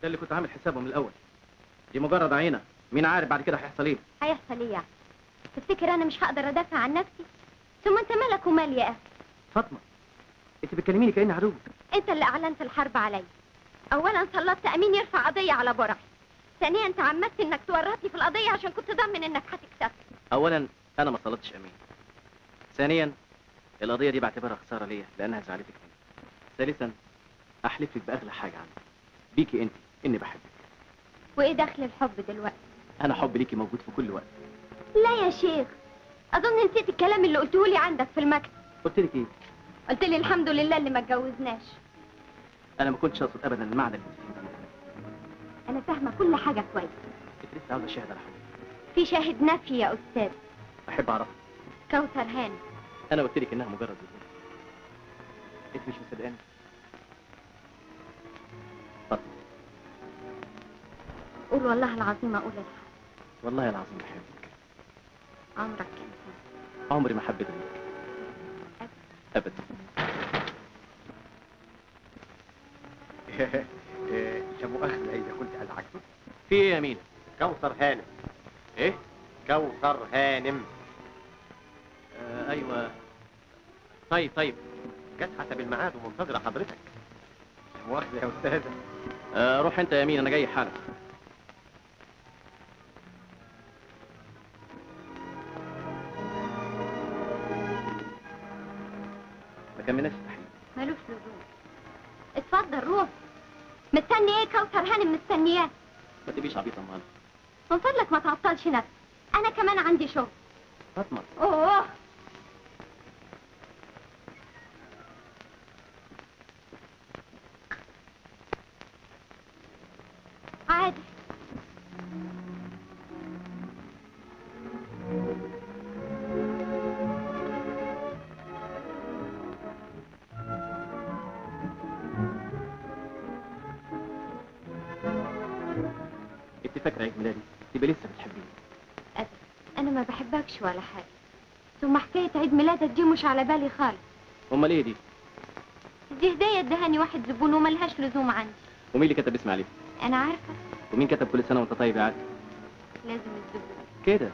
ده اللي كنت عامل حسابه من الاول دي مجرد عينه مين عارف بعد كده هيحصل ايه هيحصل ايه يعني تفتكر انا مش هقدر ادافع عن نفسي ثم انت مالك ومال يا اخي فاطمه انت بتكلميني كاني عدو انت اللي اعلنت الحرب عليا اولا سلطت امين يرفع قضيه على برعي ثانيا تعمدت انك تورطني في القضيه عشان كنت ضامن انك هتكسب اولا انا ما صلتش امين ثانيا القضيه دي بعتبرها خساره ليا لانها زعلتك مني ثالثا احلف لك باغلى حاجه عندي بيكي انت اني بحبك وايه دخل الحب دلوقتي انا حب ليكي موجود في كل وقت لا يا شيخ اظن نسيت الكلام اللي قلته لي عندك في المكتب قلت لك ايه قلت لي الحمد لله اللي ما اتجوزناش انا ما كنتش اقصد ابدا المعنى اللي انت فهمتيه انا فاهمه كل حاجه كويس انت لسه عاوزه شاهد على حاجه في شاهد نفي يا استاذ احب اعرف كوثر هاني انا قلت لك انها مجرد ظهور انت مش مصدقاني فاطمه قول والله العظيم اقول الحق والله العظيم بحبك عمرك كام سنه عمري ما حبيت غيرك ابدا يا مؤاخذة إذا كنت أزعجتك في ايه يا مين كوثر هانم ايه كوثر هانم آه ايوه طيب طيب جت حسب الميعاد ومنتظرة حضرتك يا مؤاخذة يا أستاذة آه روح انت يا مين انا جاي حالا ما كملناش التحليل ملوش لزوم اتفضل روح مستني ايه كوثر هانم مستنياه ما تبقيش عبيطه امال من فضلك ما تعطلش نفسك انا كمان عندي شغل فاطمه اوه عادي انت فاكره عيد ميلادي تبقى لسه بتحبيني أبدا انا ما بحبكش ولا حاجه ثم حكايه عيد ميلادك دي مش على بالي خالص امال ايه دي دي هديه ادهاني واحد زبون وملهاش لزوم عندي ومين اللي كتب اسمي عليه انا عارفه ومين كتب كل سنه وانت طيب يا عادل لازم الزبون كده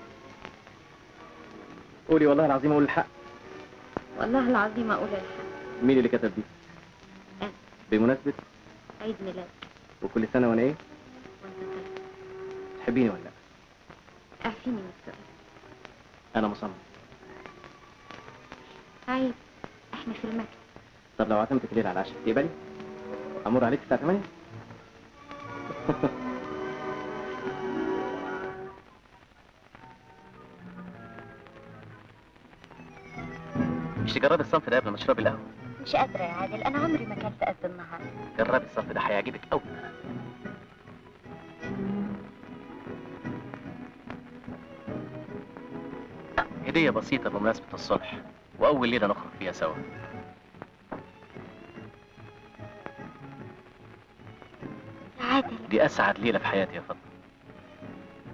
قولي والله العظيم اقول الحق والله العظيم اقول الحق مين اللي كتب دي أنا. بمناسبه عيد ميلادك وكل سنه وانا ايه وانت طيب تحبيني ولا لا اعفيني من السؤال انا مصمم عيب احنا في المكتب طب لو عزمتك الليل على العشاء تقبلي امر عليك الساعه 8 مش تجربي الصنف ده قبل ما تشربي القهوه مش قادره يا عادل انا عمري ما اكلت قد النهارده جربي الصنف ده هيعجبك قوي هدية بسيطة بمناسبة الصلح وأول ليلة نخرج فيها سوا يا عادل دي أسعد ليلة في حياتي يا فاطمة